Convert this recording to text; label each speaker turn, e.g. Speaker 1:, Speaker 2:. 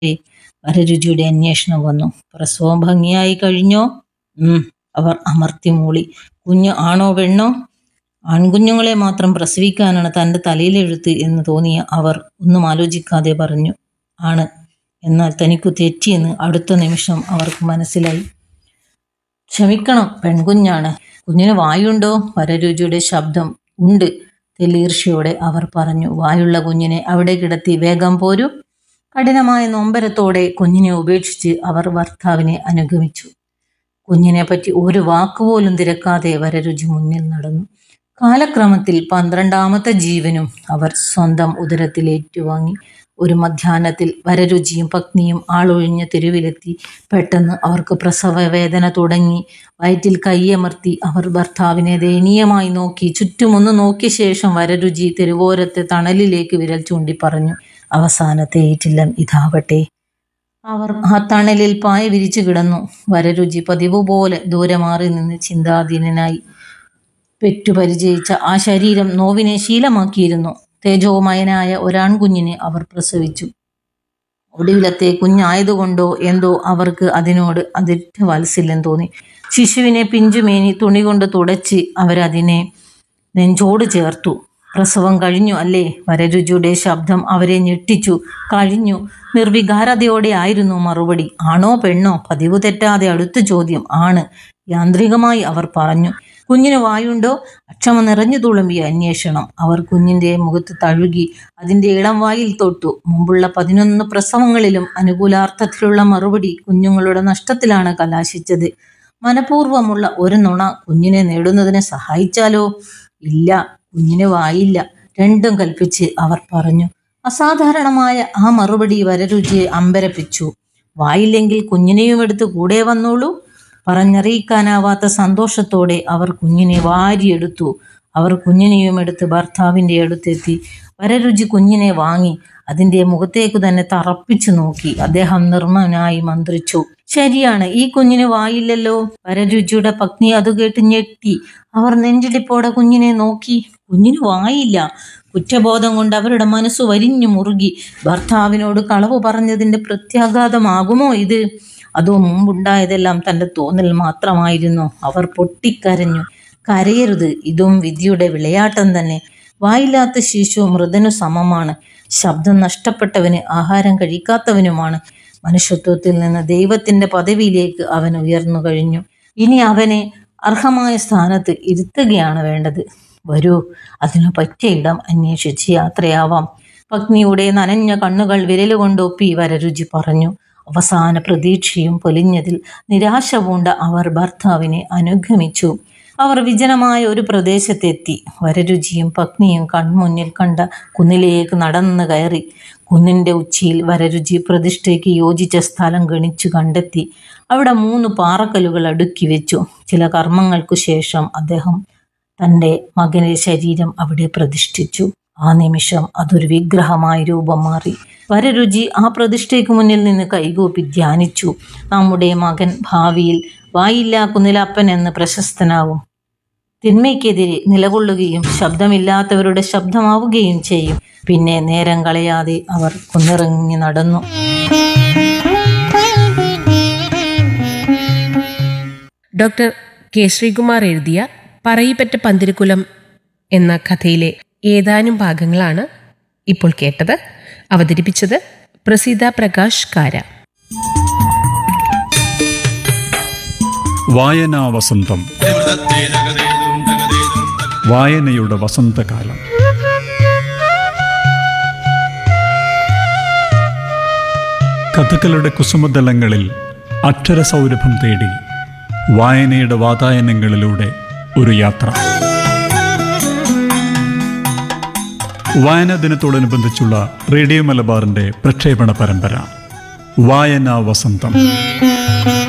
Speaker 1: വരരുചിയുടെ അന്വേഷണം വന്നു പ്രസവം ഭംഗിയായി കഴിഞ്ഞോ ഉം അവർ അമർത്തി മൂളി കുഞ്ഞ് ആണോ പെണ്ണോ ആൺകുഞ്ഞുങ്ങളെ മാത്രം പ്രസവിക്കാനാണ് തൻ്റെ തലയിലെഴുത്ത് എന്ന് തോന്നിയ അവർ ഒന്നും ആലോചിക്കാതെ പറഞ്ഞു ആണ് എന്നാൽ തനിക്കു തെറ്റിയെന്ന് അടുത്ത നിമിഷം അവർക്ക് മനസ്സിലായി ക്ഷമിക്കണം പെൺകുഞ്ഞാണ് കുഞ്ഞിന് വായുണ്ടോ വരരുചിയുടെ ശബ്ദം ഉണ്ട് തെല്ലീർച്ചയോടെ അവർ പറഞ്ഞു വായുള്ള കുഞ്ഞിനെ അവിടെ കിടത്തി വേഗം പോരൂ കഠിനമായ നൊമ്പരത്തോടെ കുഞ്ഞിനെ ഉപേക്ഷിച്ച് അവർ ഭർത്താവിനെ അനുഗമിച്ചു കുഞ്ഞിനെ പറ്റി ഒരു വാക്കുപോലും തിരക്കാതെ വരരുചി മുന്നിൽ നടന്നു കാലക്രമത്തിൽ പന്ത്രണ്ടാമത്തെ ജീവനും അവർ സ്വന്തം ഉദരത്തിൽ ഏറ്റുവാങ്ങി ഒരു മധ്യാഹ്നത്തിൽ വരരുചിയും പത്നിയും ആളൊഴിഞ്ഞ തെരുവിലെത്തി പെട്ടെന്ന് അവർക്ക് പ്രസവ വേദന തുടങ്ങി വയറ്റിൽ കൈയമർത്തി അവർ ഭർത്താവിനെ ദയനീയമായി നോക്കി ചുറ്റുമൊന്ന് നോക്കിയ ശേഷം വരരുചി തെരുവോരത്തെ തണലിലേക്ക് വിരൽ ചൂണ്ടി പറഞ്ഞു അവസാനത്തെ ഏറ്റില്ലം ഇതാവട്ടെ അവർ ആ തണലിൽ പായ വിരിച്ചു കിടന്നു വരരുചി പതിവ് പോലെ ദൂരെ മാറി നിന്ന് ചിന്താധീനനായി പെറ്റുപരിചയിച്ച ആ ശരീരം നോവിനെ ശീലമാക്കിയിരുന്നു തേജോമയനായ ഒരാൺകുഞ്ഞിനെ അവർ പ്രസവിച്ചു ഒടുവിലത്തെ കുഞ്ഞായതുകൊണ്ടോ എന്തോ അവർക്ക് അതിനോട് അതിറ്റ വാത്സല്യം തോന്നി ശിശുവിനെ പിഞ്ചുമേനി തുണി കൊണ്ട് തുടച്ച് അവരതിനെ നെഞ്ചോട് ചേർത്തു പ്രസവം കഴിഞ്ഞു അല്ലേ വരരുചിയുടെ ശബ്ദം അവരെ ഞെട്ടിച്ചു കഴിഞ്ഞു നിർവികാരതയോടെ ആയിരുന്നു മറുപടി ആണോ പെണ്ണോ പതിവ് തെറ്റാതെ അടുത്ത ചോദ്യം ആണ് യാന്ത്രികമായി അവർ പറഞ്ഞു കുഞ്ഞിന് വായുണ്ടോ അക്ഷമ നിറഞ്ഞു തുളുമ്പിയ അന്വേഷണം അവർ കുഞ്ഞിന്റെ മുഖത്ത് തഴുകി അതിന്റെ ഇളം വായിൽ തൊട്ടു മുമ്പുള്ള പതിനൊന്ന് പ്രസവങ്ങളിലും അനുകൂലാർത്ഥത്തിലുള്ള മറുപടി കുഞ്ഞുങ്ങളുടെ നഷ്ടത്തിലാണ് കലാശിച്ചത് മനഃപൂർവ്വമുള്ള ഒരു നുണ കുഞ്ഞിനെ നേടുന്നതിന് സഹായിച്ചാലോ ഇല്ല കുഞ്ഞിന് വായില്ല രണ്ടും കൽപ്പിച്ച് അവർ പറഞ്ഞു അസാധാരണമായ ആ മറുപടി വരരുചിയെ അമ്പരപ്പിച്ചു വായില്ലെങ്കിൽ കുഞ്ഞിനെയും എടുത്ത് കൂടെ വന്നോളൂ പറഞ്ഞറിയിക്കാനാവാത്ത സന്തോഷത്തോടെ അവർ കുഞ്ഞിനെ വാരിയെടുത്തു അവർ കുഞ്ഞിനെയും എടുത്ത് ഭർത്താവിൻ്റെ അടുത്തെത്തി വരരുചി കുഞ്ഞിനെ വാങ്ങി അതിൻ്റെ മുഖത്തേക്ക് തന്നെ തറപ്പിച്ചു നോക്കി അദ്ദേഹം നിർമ്മനായി മന്ത്രിച്ചു ശരിയാണ് ഈ കുഞ്ഞിന് വായില്ലല്ലോ വരരുചിയുടെ പത്നി അത് കേട്ട് ഞെട്ടി അവർ നെഞ്ചിടിപ്പോടെ കുഞ്ഞിനെ നോക്കി കുഞ്ഞിന് വായില്ല കുറ്റബോധം കൊണ്ട് അവരുടെ മനസ്സ് വരിഞ്ഞു മുറുകി ഭർത്താവിനോട് കളവ് പറഞ്ഞതിന്റെ പ്രത്യാഘാതമാകുമോ ഇത് അതോ മുമ്പുണ്ടായതെല്ലാം തന്റെ തോന്നൽ മാത്രമായിരുന്നു അവർ പൊട്ടിക്കരഞ്ഞു കരയരുത് ഇതും വിധിയുടെ വിളയാട്ടം തന്നെ വായില്ലാത്ത ശിശു മൃദനു സമമാണ് ശബ്ദം നഷ്ടപ്പെട്ടവന് ആഹാരം കഴിക്കാത്തവനുമാണ് മനുഷ്യത്വത്തിൽ നിന്ന് ദൈവത്തിന്റെ പദവിയിലേക്ക് അവൻ ഉയർന്നു കഴിഞ്ഞു ഇനി അവനെ അർഹമായ സ്ഥാനത്ത് ഇരുത്തുകയാണ് വേണ്ടത് വരൂ അതിനു പറ്റിയ ഇടം അന്വേഷിച്ച് യാത്രയാവാം പത്നിയുടെ നനഞ്ഞ കണ്ണുകൾ വിരലുകൊണ്ടൊപ്പി വരരുചി പറഞ്ഞു അവസാന പ്രതീക്ഷയും പൊലിഞ്ഞതിൽ നിരാശ പൂണ്ട അവർ ഭർത്താവിനെ അനുഗമിച്ചു അവർ വിജനമായ ഒരു പ്രദേശത്തെത്തി വരരുചിയും പത്നിയും കൺമുന്നിൽ കണ്ട കുന്നിലേക്ക് നടന്നു കയറി കുന്നിന്റെ ഉച്ചിയിൽ വരരുചി പ്രതിഷ്ഠയ്ക്ക് യോജിച്ച സ്ഥലം ഗണിച്ചു കണ്ടെത്തി അവിടെ മൂന്ന് പാറക്കല്ലുകൾ അടുക്കി വെച്ചു ചില കർമ്മങ്ങൾക്കു ശേഷം അദ്ദേഹം തൻ്റെ മകന്റെ ശരീരം അവിടെ പ്രതിഷ്ഠിച്ചു ആ നിമിഷം അതൊരു വിഗ്രഹമായി രൂപം മാറി വരരുചി ആ പ്രതിഷ്ഠയ്ക്ക് മുന്നിൽ നിന്ന് കൈകൂപ്പി ധ്യാനിച്ചു നമ്മുടെ മകൻ ഭാവിയിൽ വായില്ലാ കുന്നിലപ്പൻ എന്ന് പ്രശസ്തനാവും തിന്മയ്ക്കെതിരെ നിലകൊള്ളുകയും ശബ്ദമില്ലാത്തവരുടെ ശബ്ദമാവുകയും ചെയ്യും പിന്നെ നേരം കളയാതെ അവർ കുന്നിറങ്ങി നടന്നു
Speaker 2: ഡോക്ടർ കെ ശ്രീകുമാർ എഴുതിയ പറയിപ്പറ്റ പന്തിരുകുലം എന്ന കഥയിലെ ഏതാനും ഭാഗങ്ങളാണ് ഇപ്പോൾ കേട്ടത് അവതരിപ്പിച്ചത് പ്രസീത പ്രകാശ് കാര
Speaker 3: വായനാ വസന്തം വായനയുടെ വസന്തകാലം കഥകളുടെ കുസുമതലങ്ങളിൽ അക്ഷരസൗരഭം തേടി വായനയുടെ വാതായനങ്ങളിലൂടെ ഒരു യാത്ര വായനാ ദിനത്തോടനുബന്ധിച്ചുള്ള റേഡിയോ മലബാറിന്റെ പ്രക്ഷേപണ പരമ്പര വായനാ വസന്തം